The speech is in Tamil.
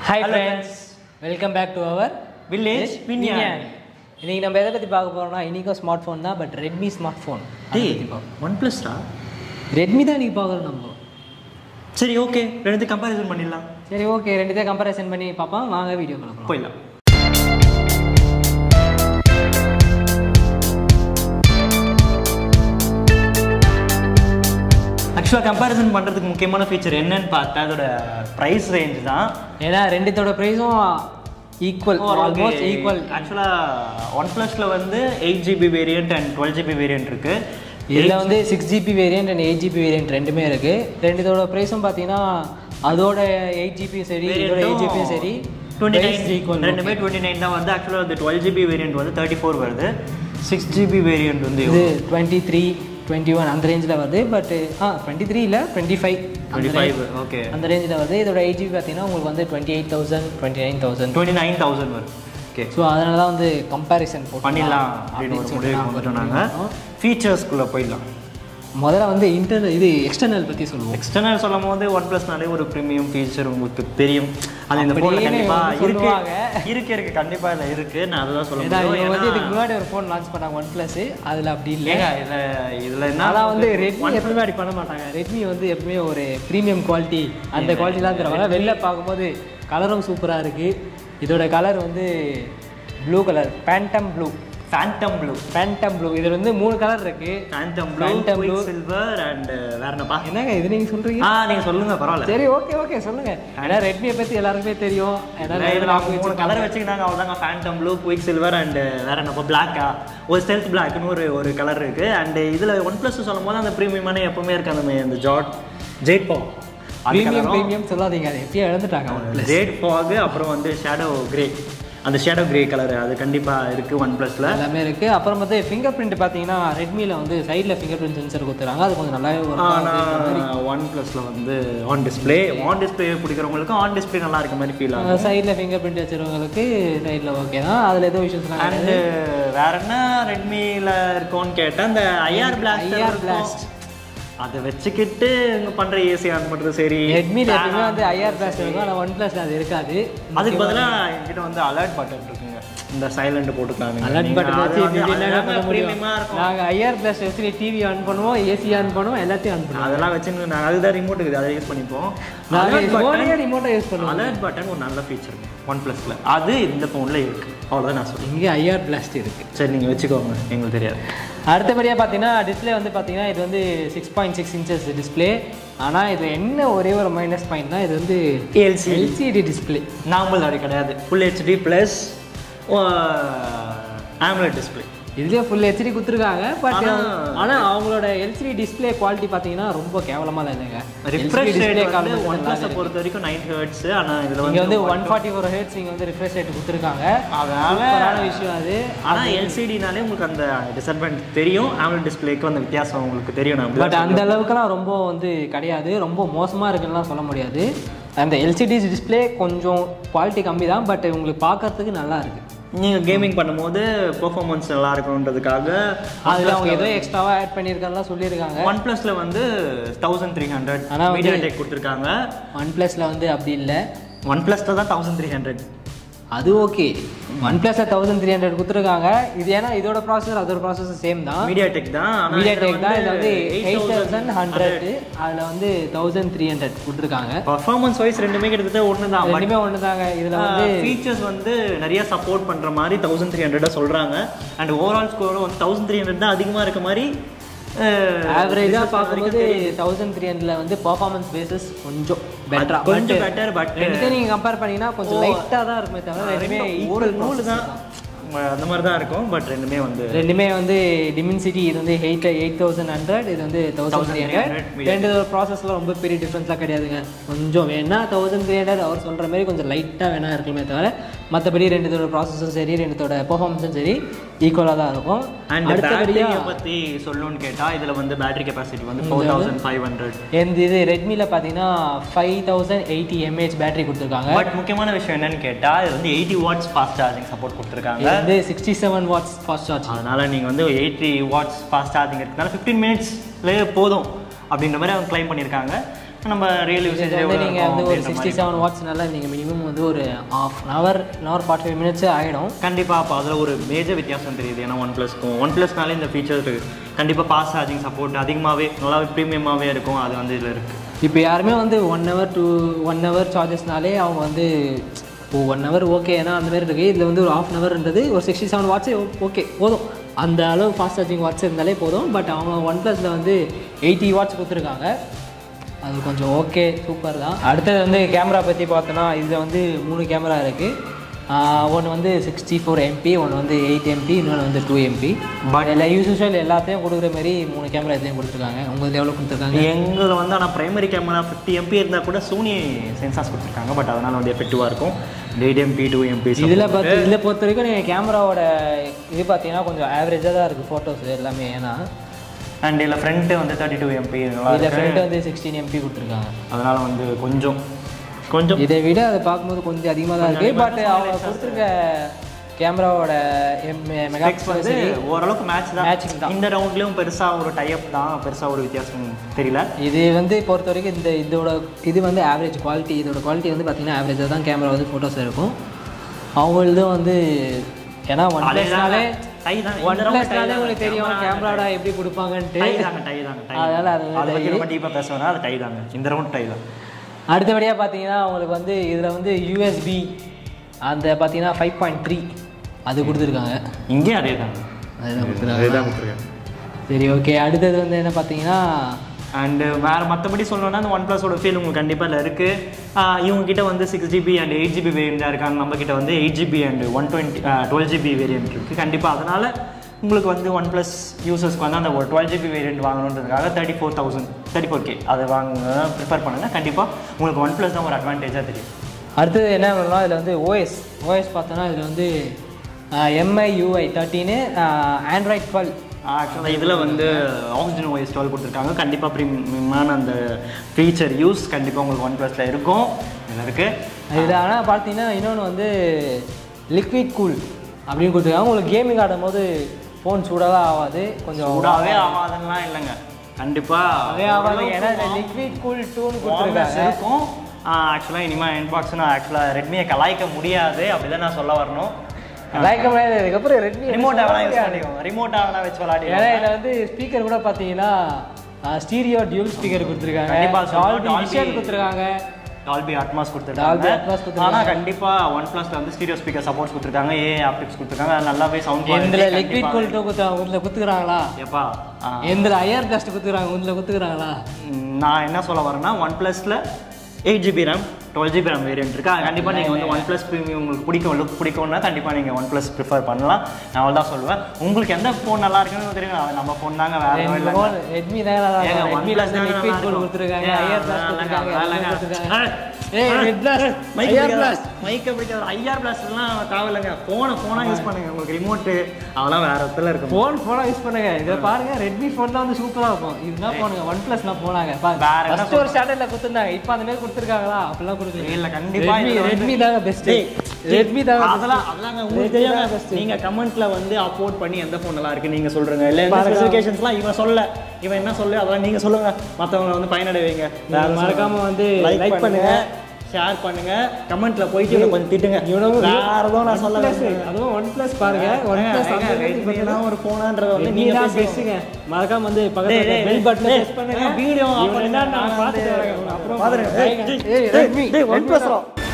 Hi friends welcome back to our Village Vinyan. இன்னைக்கு நம்ம எதை பற்றி பார்க்க போகிறோம்னா இன்றைக்கும் ஸ்மார்ட் ஃபோன் தான் பட் ரெட்மி ஸ்மார்ட் ஃபோன் டேய் ஒன் ப்ளஸ்டா ரெட்மி தான் இன்றைக்கி பார்க்குறோம் நம்ம சரி ஓகே ரெண்டு கம்பேரிசன் பண்ணிடலாம் சரி ஓகே ரெண்டுத்தையும் கம்பேரிசன் பண்ணி பார்ப்போம் வாங்க வீடியோ பண்ணலாம் போயிடலாம் ஆக்சுவலாக கம்பேரிசன் பண்ணுறதுக்கு முக்கியமான ஃபீச்சர் என்னன்னு பார்த்தா அதோட ப்ரைஸ் ரேஞ்ச் தான் ஏன்னா ரெண்டுத்தோட ப்ரைஸும் ஈக்குவல் ஆல்மோஸ்ட் ஈக்குவல் ஆக்சுவலாக ஒன் ப்ளஸில் வந்து eight GB variant and twelve GB variant இருக்குது இதில் வந்து six GB variant and eight GB variant ரெண்டுமே இருக்குது ரெண்டுத்தோட ப்ரைஸும் பார்த்தீங்கன்னா அதோட எயிட் ஜிபியும் சரி இதோட எயிட் ஜிபியும் சரி டுவெண்ட்டி நைன் ஈக்குவல் ரெண்டுமே டுவெண்ட்டி நைன் தான் வந்து ஆக்சுவலாக அந்த டுவெல் ஜிபி வேரியன்ட் வந்து தேர்ட்டி ஃபோர் வருது சிக்ஸ் ஜிபி வேரியன்ட் வந்து இது டுவெண்ட்டி த்ரீ டுவெண்ட்டி ஒன் அந்த ரேஞ்சில் வருது பட் ஆ டுவெண்ட்டி த்ரீ இல்லை twenty five twenty five okay அந்த ரேஞ்சில் வருது இதோட எயிட் ஜிபி பார்த்தீங்கன்னா உங்களுக்கு வந்து twenty eight thousand twenty nine thousand twenty nine thousand வரும் ஓகே ஸோ அதனால தான் வந்து கம்பேரிசன் போட்டு பண்ணிடலாம் அப்படின்னு ஒரு முடிவுக்கு வந்துட்டோம் நாங்கள் ஃபீச்சர்ஸ்குள்ளே போயிடலாம் முதல்ல வந்து இன்டர்னல் இது எக்ஸ்டர்னல் பற்றி சொல்லுவோம் எக்ஸ்டர்னல் சொல்லும் போது ஒன் ப்ளஸ்னாலே ஒரு ப்ரீமியம் ஃபீச்சர் உங்களுக்கு தெரியும் அது இந்த ஃபோனில் அப்படின்னு கண்டிப்பாக வந்து இருக்கு சொல்லுவாங்க. இருக்கு இருக்கு கண்டிப்பாக இதில் இருக்கு நான் அதுதான் சொல்ல ஏன்னா முடியும் இவங்க வந்து ஏன்னா- இதுக்கு முன்னாடி ஒரு ஃபோன் லான்ச் பண்ணாங்க ஒன் ப்ளஸ் அதில் அப்படி இல்லை ஏங்க இதில் இதில் என்ன ஆனால் வந்து ரெட்மி எப்பவுமே அப்படி பண்ண மாட்டாங்க ரெட்மி வந்து எப்பவுமே ஒரு ப்ரீமியம் குவாலிட்டி அந்த குவாலிட்டிலாம் தருவாங்க வெளில பார்க்கும்போது கலரும் சூப்பராக இருக்குது இதோட கலர் வந்து blue colour phantom blue phantom blue phantom blue இதில் வந்து மூணு கலர் இருக்குது phantom blue Phantom blue. Silver and வேற என்னப்பா என்னங்க இது நீங்கள் சொல்கிறீங்க ஆ நீங்க சொல்லுங்க பரவாயில்ல சரி ஓகே ஓகே சொல்லுங்க ஏன்னா ரெட்மியை பற்றி எல்லாருக்குமே தெரியும் ஏன்னா இல்ல, இதுல அவங்க மூணு கலர் வச்சுக்கினாங்க அவ்வளோதாங்க phantom blue quick silver and வேற என்னப்பா பிளாக்கா ஒரு ஸ்டெல்த் பிளாக்னு ஒரு ஒரு கலர் இருக்கு அண்ட் இதுல ஒன் ப்ளஸ் சொல்லும் போது அந்த ப்ரீமியமான எப்பவுமே இருக்கு அந்த மே- அந்த ஜாட் ஜெட் பாக் ப்ரீமியம் ப்ரீமியம் சொல்லாதீங்க அது எப்படியோ இழந்துட்டாங்க அவங்க ஜெட் ஃபாக் அப்புறம் வந்து ஷேடோ கிரே அந்த ஷேடோ கிரே கலர் அது கண்டிப்பா இருக்கு ஒன் ப்ளஸ்ல எல்லாமே இருக்கு அப்புறம் வந்து ஃபிங்கர் பிரிண்ட் பார்த்தீங்கன்னா ரெட்மியில் வந்து சைடில் ஃபிங்கர் பிரிண்ட் சென்சர் கொடுத்துறாங்க அது கொஞ்சம் நல்லாவே ஒர்க் ஆனால் ஒன் ப்ளஸ்ல வந்து ஆன் டிஸ்பிளே ஆன் டிஸ்பிளே பிடிக்கிறவங்களுக்கு ஆன் டிஸ்பிளே நல்லா இருக்க மாதிரி ஃபீல் ஆகும் சைடில் ஃபிங்கர் பிரிண்ட் வச்சுருவங்களுக்கு சைடில் ஓகே தான் அதில் எதுவும் இஷ்யூஸ்லாம் அண்ட் வேற என்ன ரெட்மியில் இருக்கோன்னு கேட்டேன் அந்த ஐஆர் பிளாஸ்ட் IR blast. அதை வச்சுக்கிட்டு இங்க பண்ற ஏசி ஆன் பண்றது சரி ரெட்மியில் எப்பயுமே வந்து ஐஆர் பிளாஸ் இருக்கும் ஆனால் ஒன் ப்ளஸ் அது இருக்காது அதுக்கு பதிலா என்கிட்ட வந்து அலர்ட் பட்டன் இருக்குங்க இந்த சைலண்ட் போட்டுக்கலாம் அலர்ட் பட்டன் வச்சு ப்ரீமியமா ப்ரீமியமாக இருக்கும் நாங்கள் ஐஆர் பிளாஸ் வச்சு டிவி ஆன் பண்ணுவோம் ஏசி ஆன் பண்ணுவோம் எல்லாத்தையும் ஆன் பண்ணுவோம் அதெல்லாம் வச்சு நாங்கள் அதுதான் ரிமோட் இருக்குது அதை யூஸ் பண்ணிப்போம் நாங்கள் ஃபோனையே ரிமோட்டை யூஸ் பண்ணுவோம் அலர்ட் பட்டன் ஒரு நல்ல ஃபீச்சர் ஒன் ப்ளஸில் அது இந்த ஃபோனில் இருக்கு அவ்வளோதான் நான் சொல்லுவேன் இங்கே ஐஆர் பிளாஸ்ட் இருக்குது சரி நீங்கள் வச்சுக்கோங்க எங்களுக்கு தெரியாது அடுத்தபடியாக பார்த்தீங்கன்னா டிஸ்ப்ளே வந்து பார்த்தீங்கன்னா இது வந்து six point six inches display ஆனால் இது என்ன ஒரே ஒரு மைனஸ் பாயிண்ட் தான் இது வந்து ஏஎல்சி எல்சிடி டிஸ்பிளே நார்மல் அப்படி கிடையாது full HD plus AMOLED display இதுலேயே ஃபுல் ஹெச்டி கொடுத்துருக்காங்க பட் ஆனா- ஆனால் அவங்களோட எல்சிடி டிஸ்பிளே குவாலிட்டி பார்த்தீங்கன்னா ரொம்ப கேவலமாக இல்லைங்க ரிஃப்ரெஷ் LCD ரேட் display வந்து ஒன் ப்ளஸை காலம் பொறுத்த வரைக்கும் நைன் ஹர்ட்ஸ் ஆனால் இதில் இங்கே வந்து வந்து ஒன் ஃபார்ட்டி ஃபோர் ஹெட்ஸ் இங்கே வந்து ரிஃப்ரெஷ் ரேட் கொடுத்துருக்காங்க அதனால சூப்பரான விஷயம் அது ஆனால் எல்சிடினாலே உங்களுக்கு அந்த டிஸ்அட்வான்டேஜ் தெரியும் ஆம்லெட் டிஸ்பிளேக்கு அந்த வித்தியாசம் உங்களுக்கு தெரியும் நான் பட் அந்த அளவுக்குலாம் ரொம்ப வந்து கிடையாது ரொம்ப மோசமாக இருக்குன்னுலாம் சொல்ல முடியாது அந்த எல்சிடி டிஸ்பிளே கொஞ்சம் குவாலிட்டி கம்மி தான் பட் உங்களுக்கு பார்க்கறதுக்கு நல்லா இருக்கு நீங்கள் கேமிங் பண்ணும்போது பெர்ஃபார்மன்ஸ் நல்லா இருக்கணுன்றதுக்காக அதில் அவங்க ஏதோ எக்ஸ்ட்ராவாக ஆட் பண்ணியிருக்காங்கலாம் சொல்லியிருக்காங்க ஒன் ப்ளஸ்ல வந்து தௌசண்ட் த்ரீ ஹண்ட்ரட் ஆனா வந்து- மீடியா டெக் கொடுத்துருக்காங்க ஒன் ப்ளஸில் வந்து அப்படி இல்லை ஒன் ப்ளஸ்ல தான் தௌசண்ட் த்ரீ ஹண்ட்ரட் அது ஓகே ஒன் ப்ளஸில் தௌசண்ட் த்ரீ ஹண்ட்ரட் கொடுத்துருக்காங்க இது ஏன்னா இதோட ப்ராசஸர் அதோட ப்ராசஸர் சேம் தான் மீடியா டெக் தான் ஆனா மீடியா இதுல டெக் தான் இதில் வந்து எயிட் 8000 தௌசண்ட் ஹண்ட்ரட் அதில் வந்து தௌசண்ட் த்ரீ ஹண்ட்ரட் கொடுத்துருக்காங்க பர்ஃபார்மன்ஸ் வைஸ் ரெண்டுமே கிட்டத்தட்ட ஒன்று தான் ரெண்டுமே ஒன்று தாங்க இதில் வந்து ஃபீச்சர்ஸ் வந்து நிறைய சப்போர்ட் பண்ற மாதிரி தௌசண்ட் த்ரீ ஹண்ட்ரடாக சொல்றாங்க அண்ட் ஓவரால் ஸ்கோர் வந்து தௌசண்ட் த்ரீ ஹண்ட்ரட் தான் அதிகமா இருக்க மாதிரி ஆவரேஜாக பார்க்கும்போது தௌசண்ட் த்ரீ ஹண்ட்ரட்ல வந்து பர்ஃபார்மன்ஸ் பேசஸ் கொஞ்சம் பெட்டரா கொஞ்சம் better, but- ரெண்டுத்தையும் நீங்கள் கம்பேர் பண்ணீங்கன்னா கொஞ்சம் லைட்டாக தான் இருக்குமே தவிர ரெண்டுமே ஒரு equal நூல் process தான் அந்த மாதிரி தான் இருக்கும் பட் ரெண்டுமே வந்து ரெண்டுமே வந்து டிமின்சிட்டி இது வந்து எயிட் எயிட் தௌசண்ட் ஹண்ட்ரட் இது வந்து தௌசண்ட் த்ரீ ஹண்ட்ரட் 1300 ரெண்டு ப்ராசஸ்லாம் ரொம்ப பெரிய டிஃப்ரென்ஸ்லாம் கிடையாதுங்க கொஞ்சம் வேணா தௌசண்ட் த்ரீ ஹண்ட்ரட் அவர் சொல்கிற மாதிரி கொஞ்சம் லைட்டாக வேணா இருக்குமே தவிர மற்றபடி ரெண்டுத்தோட ப்ராசஸும் சரி ரெண்டுத்தோட பெர்ஃபார்மன்ஸும் சரி ஈக்குவலாக தான் இருக்கும் அண்ட் பேட்டரியை அடுத்தபடியாக பற்றி சொல்லணும்னு கேட்டால் இதில் வந்து பேட்டரி கெப்பாசிட்டி வந்து ஃபோர் தௌசண்ட் ஃபைவ் ஹண்ட்ரட் எந்த இது ரெட்மியில் பார்த்தீங்கன்னா five thousand eighty mAh battery கொடுத்துருக்காங்க பட் முக்கியமான விஷயம் என்னன்னு கேட்டால் இது வந்து eighty watts fast charging support கொடுத்துருக்காங்க இது வந்து sixty seven watts fast charge அதனால நீங்கள் வந்து எயிட்டி வாட்ஸ் ஃபாஸ்ட் சார்ஜிங் இருக்கிறதுனால ஃபிஃப்டீன் மினிட்ஸ்லேயே போதும் அப்படின்ற மாதிரி அவங்க க்ளைம் பண்ணியிருக்காங்க நம்ம ரியல் யூசேஜ் வந்து நீங்கள் வந்து ஒரு சிக்ஸ்டி செவன் வாட்ஸ்னால நீங்கள் மினிமம் வந்து ஒரு half an hour hour forty five மினிட்ஸே ஆகிடும் கண்டிப்பாக அப்போ அதில் ஒரு மேஜர் வித்தியாசம் தெரியுது ஏன்னா ஒன் ப்ளஸ்க்கும் ஒன் ப்ளஸ்னாலே இந்த ஃபீச்சர் இருக்குது கண்டிப்பாக பாஸ் சார்ஜிங் சப்போர்ட் அதிகமாகவே நல்லாவே ப்ரீமியமாகவே இருக்கும் அது வந்து இதில் இருக்குது இப்போ யாருமே வந்து one hour two one hour சார்ஜஸ்னாலே அவங்க வந்து இப்போ ஒன் ஹவர் ஓகே ஏன்னா அந்த மாதிரி இருக்குது இதில் வந்து ஒரு ஆஃப் அன் ஹவர்ன்றது ஒரு சிக்ஸ்டி செவன் வாட்ஸே ஓகே போதும் அந்த அளவு ஃபாஸ்ட் சார்ஜிங் வாட்ஸ் இருந்தாலே போதும் பட் அவங்க ஒன் ப்ளஸில் வந்து எயிட்டி வாட்ஸ் கொடுத்துருக்காங்க அது கொஞ்சம் ஓகே சூப்பர் தான் அடுத்தது வந்து கேமரா பற்றி பார்த்தோன்னா இதில் வந்து மூணு கேமரா இருக்குது ஒன்று வந்து சிக்ஸ்டி ஃபோர் எம்பி ஒன்று வந்து எயிட் எம்பி இன்னொன்று வந்து டூ எம்பி பட் எல்லா யூஸ்வல் எல்லாத்தையும் கொடுக்குற மாதிரி மூணு கேமரா எதையும் கொடுத்துருக்காங்க உங்களுக்கு எவ்வளோ கொடுத்துருக்காங்க எங்களை வந்து ஆனால் பிரைமரி கேமரா ஃபிஃப்டி எம்பி இருந்தால் கூட சோனி சென்சார்ஸ் கொடுத்துருக்காங்க பட் அதனால் வந்து எஃபெக்டிவாக இருக்கும் எயிட் எம்பி டூ எம்பி இதில் பார்த்து இதில் பொறுத்த வரைக்கும் நீங்கள் கேமராவோட இது பார்த்தீங்கன்னா கொஞ்சம் ஆவரேஜாக தான் இருக்குது ஃபோட்டோஸ் எல்லாமே ஏன்னா அண்ட் இதில் ஃப்ரண்ட்டு வந்து தேர்ட்டி டூ எம்பி இதில் ஃப்ரண்ட் வந்து சிக்ஸ்டீன் எம்பி கொடுத்துருக்காங்க அதனால் வந்து கொஞ்சம் கொஞ்சம் இதை விட அதை பார்க்கும்போது கொஞ்சம் அதிகமாக தான் இருக்குது பட் அவங்க கொடுத்துருக்க கேமராவோட மெகா ஸ்பெக்ஸ் வந்து ஓரளவுக்கு மேட்ச் Matching தான் இந்த ரவுண்ட்லேயும் பெருசாக ஒரு டைப் தான் பெருசாக ஒரு வித்தியாசம் தெரியல இது வந்து பொறுத்த வரைக்கும் இந்த இதோட இது வந்து ஆவரேஜ் குவாலிட்டி இதோட குவாலிட்டி வந்து பார்த்தீங்கன்னா ஆவரேஜாக தான் கேமரா வந்து ஃபோட்டோஸ் இருக்கும் அவங்களதும் வந்து ஏன்னா ஒன் ப்ளஸ்னாலே டை தான் ஒன் ப்ளஸ்னாலே உங்களுக்கு தெரியும் கேமராவோட எப்படி கொடுப்பாங்கன்ட்டு டை தாங்க டை தாங்க டை அதனால அது அதை பற்றி ரொம்ப டீப்பாக பேசுவேன்னா அது டை தாங்க இந்த ரவுண்ட் டை தான் அடுத்தபடியாக பார்த்தீங்கன்னா உங்களுக்கு வந்து இதில் வந்து யூஎஸ்பி அந்த பார்த்தீங்கன்னா ஃபைவ் பாயிண்ட் த்ரீ அது கொடுத்துருக்காங்க இங்கேயும் அதே தாங்க அதுதான் கொடுத்துருக்காங்க அதே தான் கொடுத்துருக்காங்க சரி ஓகே அடுத்தது வந்து என்ன பார்த்தீங்கன்னா அண்டு வேறு மற்றபடி சொல்லணும்னா அந்த ஒன் ப்ளஸோட ஃபீல் உங்களுக்கு கண்டிப்பாக இல்லை இருக்குது இவங்க கிட்ட வந்து six GB and eight GB variant தான் இருக்காங்க நம்ம கிட்ட வந்து eight GB and one twenty twelve GB variant இருக்குது கண்டிப்பாக அதனால் உங்களுக்கு வந்து ஒன் ப்ளஸ் யூசர்ஸ்க்கு வந்து அந்த ஒரு டுவெல் ஜிபி வேரியண்ட் வாங்கணுன்றதுக்காக thirty four thousand thirty four K அதை வாங்க ப்ரிஃபர் பண்ணுங்கள் கண்டிப்பாக உங்களுக்கு ஒன் ப்ளஸ் தான் ஒரு அட்வான்டேஜாக தெரியும் அடுத்தது என்ன பண்ணலாம் இதில் வந்து ஓஎஸ் ஓஎஸ் பார்த்தோன்னா இதில் வந்து MI UI thirteen Android twelve ஆக்சுவலாக இதில் வந்து ஆக்சிஜன் ஓஎஸ் டுவெல் கொடுத்துருக்காங்க கண்டிப்பாக ப்ரீமியமான அந்த ஃபீச்சர் யூஸ் கண்டிப்பாக உங்களுக்கு ஒன் ப்ளஸில் இருக்கும் இதில் இருக்குது இது ஆனால் பார்த்தீங்கன்னா இன்னொன்று வந்து லிக்விட் கூல் அப்படின்னு கொடுத்துருக்காங்க உங்களுக்கு கேமிங் ஆடும்போது ஃபோன் சூடாக ஆகாது கொஞ்சம் சூடாகவே ஆகாதுன்னா இல்லைங்க கண்டிப்பாக அதே ஆகாது ஏன்னா லிக்விட் கூல் டூன்னு கொடுத்துருக்காங்க இருக்கும் ஆக்சுவலாக இனிமேல் இன்பாக்ஸ் நான் ஆக்சுவலாக ரெட்மியை கலாய்க்க முடியாது அப்படி தான் நான் சொல்ல வரணும் லைக் முடியாது அதுக்கப்புறம் ரெட்மி ரிமோட் வேணா யூஸ் பண்ணிக்கோங்க ரிமோட் வேணா வச்சு விளாடி ஏன்னா இதில் வந்து ஸ்பீக்கர் கூட பார்த்தீங்கன்னா ஸ்டீரியோ டியூல் ஸ்பீக்கர் கொடுத்துருக்காங்க கண்டிப்பா சொல்லணும். டால்பி Dolby- விஷன் கொடுத்துருக்காங்க டால்பி அட்மாஸ் Dolby கொடுத்துருக்காங்க Atmos கொடுத்திருக்காங்க. ஆனால் கண்டிப்பாக ஒன் ப்ளஸ்ல வந்து ஸ்டீரியோ ஸ்பீக்கர் சப்போர்ட்ஸ் கொடுத்துருக்காங்க ஏ ஆப்டிக்ஸ் கொடுத்துருக்காங்க அது நல்லாவே சவுண்ட் இதில் லிக்விட் கூல் டூ குத்துறாங்க இதில் குத்துக்கிறாங்களா எப்பா ஆ, இதில் ஐஆர் பிளாஸ்ட் குத்துக்கிறாங்க இதில் குத்துக்கிறாங்களா ம், நான் என்ன சொல்ல வரேன்னா ஒன் ப்ளஸில் eight GB RAM twelve GB RAM variant இருக்கு கண்டிப்பாக நீங்கள் வந்து ஒன் ப்ளஸ் ப்ரீமியம் உங்களுக்கு பிடிக்கும் லுக் பிடிக்கும்னா கண்டிப்பாக நீங்கள் ஒன் ப்ளஸ் ப்ரிஃபர் பண்ணலாம் நான் அவள் தான் சொல்லுவேன் உங்களுக்கு எந்த ஃபோன் நல்லா இருக்குன்னு தெரியும் அது நம்ம ஃபோன் தாங்க வேற எதுவும் இல்லைங்க. ரெட்மி தான் நல்லா ஏங்க, இருக்கும் OnePlus ரெட்மில வந்து தாங்க லிக்விட் நல்லா கூல் இருக்கும். கொடுத்துருக்காங்க ஏன், ஐஆர் பிளாஸ்ட் வேலைங்க, கொடுத்துருக்காங்க எல்லாமே வேலைங்க. கொடுத்துருக்காங்க ஏய், ஏய் ரெட் பிளாஸ்ட் மைக் ஐஆர் பிடிக்காத பிளாஸ்ட் மைக்கை பிடிக்காத ஐஆர் பிளாஸ்ட்லாம் தேவையில்லைங்க ஃபோனை ஃபோனாக யூஸ் பண்ணுங்க உங்களுக்கு ரிமோட்டு அதெல்லாம் வேற இடத்துல இருக்கும் ஃபோன் ஃபோனாக யூஸ் பண்ணுங்க இதை பாருங்க ரெட்மி ஃபோன் தான் வந்து சூப்பராக இருக்கும் இதுதான் போனுங்க ஒன் ப்ளஸ்லாம் போனாங்க வேற பாருங்க என்ன ஃபர்ஸ்ட் ஒரு ஸ்டாண்டர்டில் கொடுத்துருந்தாங்க இப்போ அந்த மாதிரி கொடுத்துருக்காங்களா அப்படிலாம் கொடுக்கல இல்ல கண்டிப்பா ரெட்மி இதுல வந்து- ரெட்மி தாங்க பெஸ்ட் டேய், ரெட்மி தாங்க அதெல்லாம் அதெல்லாம் உங்களுக்கு Redmi தெரியாம தான் best. நீங்க கமெண்ட்ல வந்து அப்லோட் பண்ணி எந்த ஃபோன் நல்லா இருக்கு நீங்க சொல்றீங்க இல்ல இந்த பாருங்க. ஸ்பெசிஃபிகேஷன்ஸ்லாம் இவன் சொல்ல இவன் என்ன சொல்லு அதெல்லாம் நீங்க சொல்லுங்க மத்தவங்க வந்து பயனடைவீங்க வேற மறக்காம வந்து லைக் like பண்ணுங்க பண்ணுங்க. ஷேர் பண்ணுங்க கமெண்ட்ல போயிட்டு இவனை கொஞ்சம் திட்டுங்க இவனும் வேற எதுவும் நான் சொல்ல OnePlus, அதுவும் ஒன் ப்ளஸ் பாருங்க ஒன் ப்ளஸ் ரெட்மிலாம் ஒரு ஃபோனான்றத வந்து நீங்க நீங்க தான் பேசுங்க பெஸ்ட்டுங்க மறக்காம வந்து டேய், பக்கத்துல டேய், பெல் பட்டனை டேய், பிரஸ் பண்ணுங்க வீடியோ ஆஃப் இவன் பண்ணுங்க என்னன்னு நான் நான் பார்த்துட்டு வந்து வரேன். அப்புறம் பாத்துறேன் பாருங்க. ஏய், ரெட்மி டேய் ஒன் ரெட்மி ப்ளஸ் தான்.